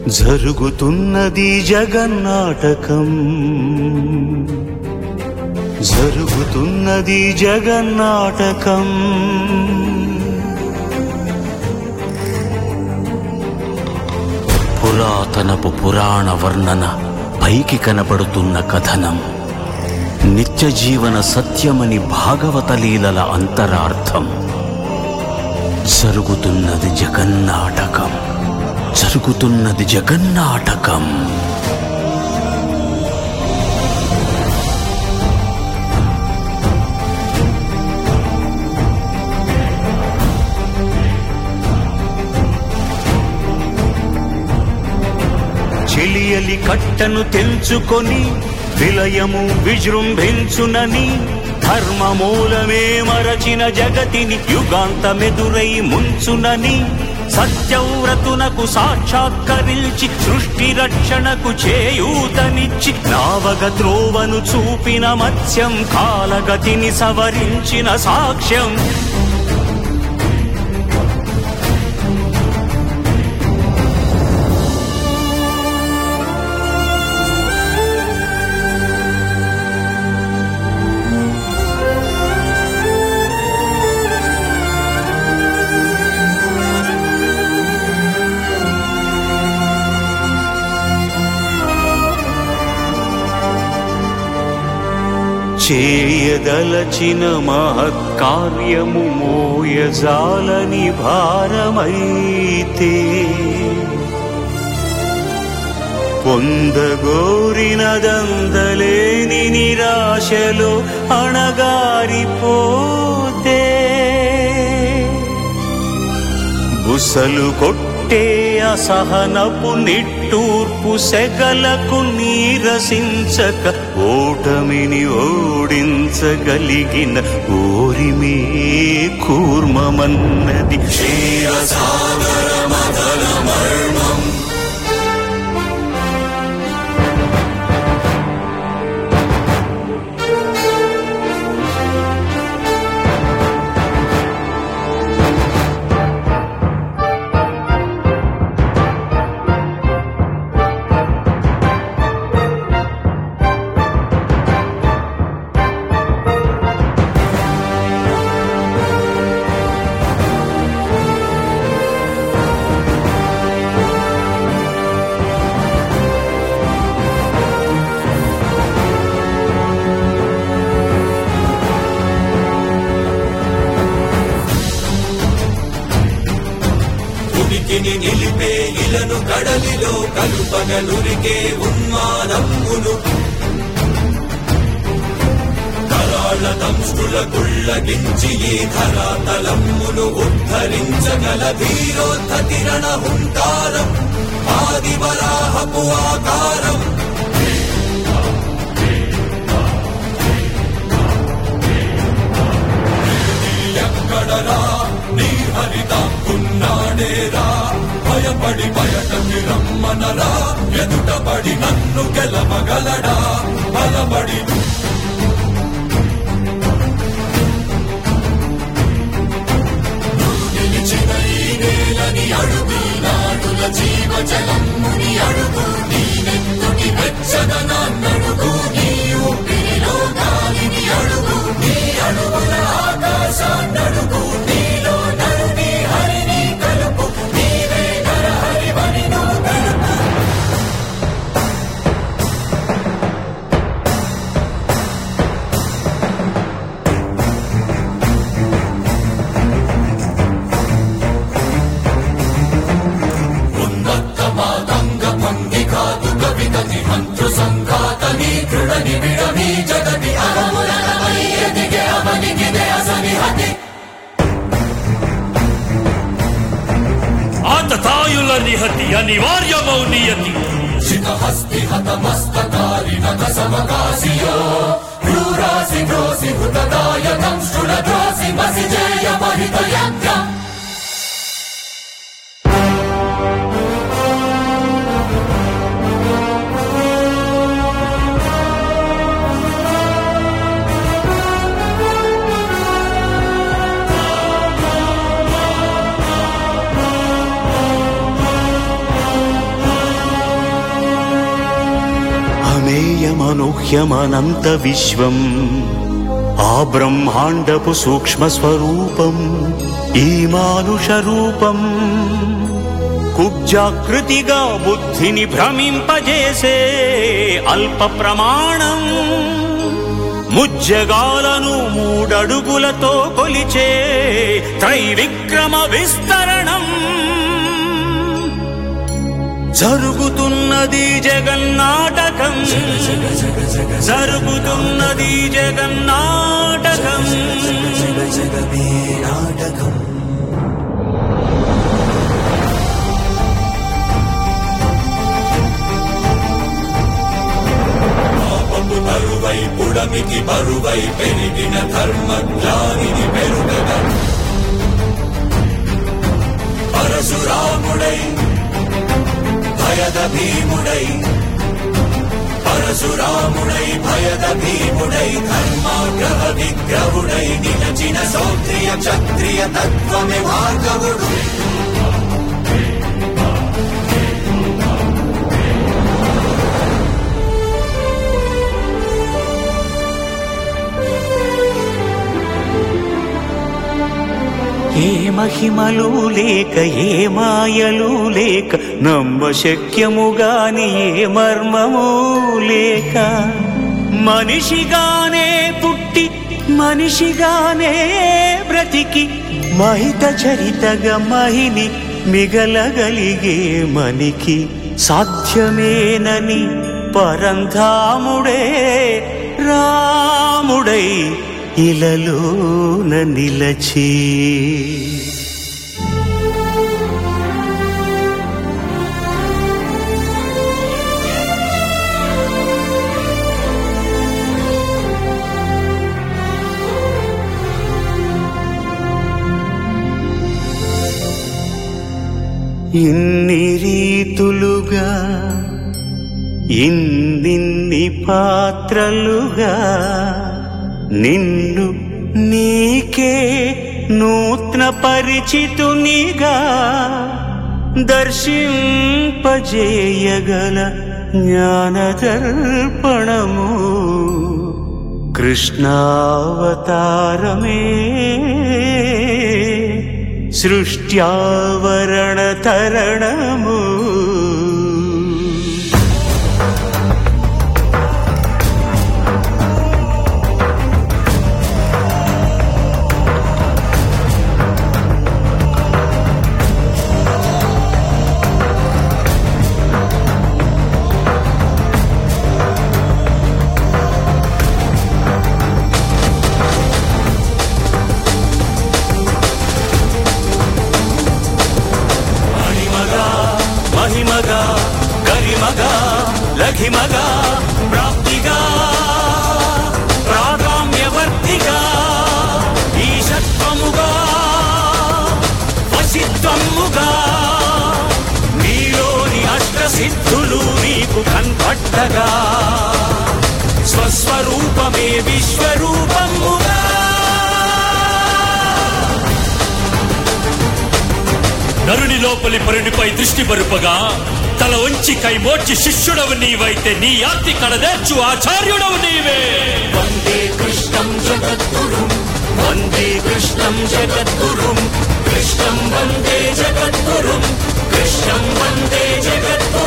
జరుగుతున్నది జగన్నాటకం జరుగుతున్నది జగన్నాటకం పురాతనపు పురాణ వర్ణన పైకి కనబడుతున్న కథనం నిత్య జీవన సత్యమని భాగవత లీలల అంతరార్థం జరుగుతున్నది జగన్నాటకం జరుగుతున్నది జగన్నాటకం చెలియలి కట్టను తెంచుకొని విలయము విజృంభించునని ధర్మమూలమే మరచిన జగతిని యుగాంతమెదురై ముంచునని సత్యవ్రతునకు సాక్షాత్కరించి సృష్టి రక్షణకు చేయూతనిచ్చి నావగ త్రోవను చూపిన మత్స్యం కాలగతిని సవరించిన సాక్ష్యం చేయదలచిన మహత్కార్యము మోయజాలని భారమైతే పొందగోరినదందలేని నిరాశలో అణగారిపోతే బుసలు కొట్టే అసహనపు నిట్టూర్పు సెగలకు నీరసించక ఓటమిని ఓడించగలిగిన ఓరిమే కూర్మమన్నది క్షీరసాగర మదన మర్మం ఉనికిని నిలిపే ఇలను కడలిలో కలుపగలురికే ఉన్మానమ్మును కరాళ దంష్టుల గుళ్ళగించి ఈ ధరాతలమ్మును ఉద్ధరించగల ధీరోద్ధతిరణ హుంకారం ఆది వరాహపు ఆకారం ఎక్కడరా నీ హరితాకున్నాడేరా భయపడి బయటకి రమ్మనరా ఎదుటపడి నన్ను గెలవగలడా బలపడి నిలిచిన ఈ నేలని అడుగు నాడుల జీవజలమ్ముని అడుగు నీ నెత్తుటి వెచ్చదనాన్నడుగు నీ ఊపిరిలో గాలిని అడుగు నీ అడుగుల ఆకాశాన్నడుగు నీలో నరుని హరిని కలుపు నీవే నరహరివని నువ్వు తెలుపు ఉన్మత్త మాతంగ భంగి కాదు కవితని మంత్రు సంఘాతని దృఢ నిబిడమి జగతి అరములమై ఎదిగే అవనిగిదే అసని హతి ఆతతాయుల నిహతి అనివార్యమౌ నియతి శిఖహస్తి హతమస్తకారి నక సమకాశియో క్రూరాసి గ్రోసి హృతదాయ దంష్టుల ద్రోసి మసి జయ మహిత యంత్రం మానుహ్యమనంత విశ్వం ఆ బ్రహ్మాండపు సూక్ష్మ స్వరూపం ఈ మానుష రూపం కుబ్జాకృతిగా బుద్ధిని భ్రమింపజేసే అల్ప ప్రమాణం ముజ్జగాలను మూడడుగులతో కొలిచే త్రైవిక్రమ విస్తరణం జరుగుతున్నది జగన్నాటకం జరుగుతున్నది జగన్నాటకం జగమే నాటకం పాపపు బరువై పుడమికి బరువై పెరిగిన ధర్మ జ్ఞానిని పెరుగగ పరశురాముడై భయద భీముడై పరశురాముడై భయద భీముడై ధర్మాగ్రహ విగ్రహుడై నిలచిన సౌత్రియ క్షత్రియ తత్వమే భార్గవుడు ఏ మహిమలు లేక ఏ మాయలు లేక నమ్మ శక్యముగాని ఏ మర్మము లేక మనిషిగానే పుట్టి మనిషిగానే బ్రతికి మహిత చరితగా మహిని మిగలగలిగే మనికి సాధ్యమేనని పరంధాముడే రాముడై ఇలలోన నిలచి ఇన్ని రీతులుగా ఇన్నిన్ని పాత్రలుగా నిన్ను నీకే నూత్న పరిచితునిగా దర్శింపజేయగల జ్ఞానదర్పణము కృష్ణావతారమే సృష్ట్యావరణ తరణము మహిమగా గరిమగా లఘిమగా ప్రాప్తిగా ప్రాగామ్యవర్తిగా ఈశత్వముగా వశిత్వముగా నీలోని అష్టసిద్ధులు నీకు కన్పట్టగా స్వస్వరూపమే విశ్వరూపముగా నరుని లోపలి పరునిపై దృష్టి బరుపగా తల వంచి కైమోర్చి శిష్యుడవు నీవైతే నీ ఆర్తి కడదేర్చు ఆచార్యుడవు నీవే వందే కృష్ణం జగద్గురుం వందే కృష్ణం జగద్గురుం కృష్ణం వందే జగద్గురుం కృష్ణం వందే జగద్గురుం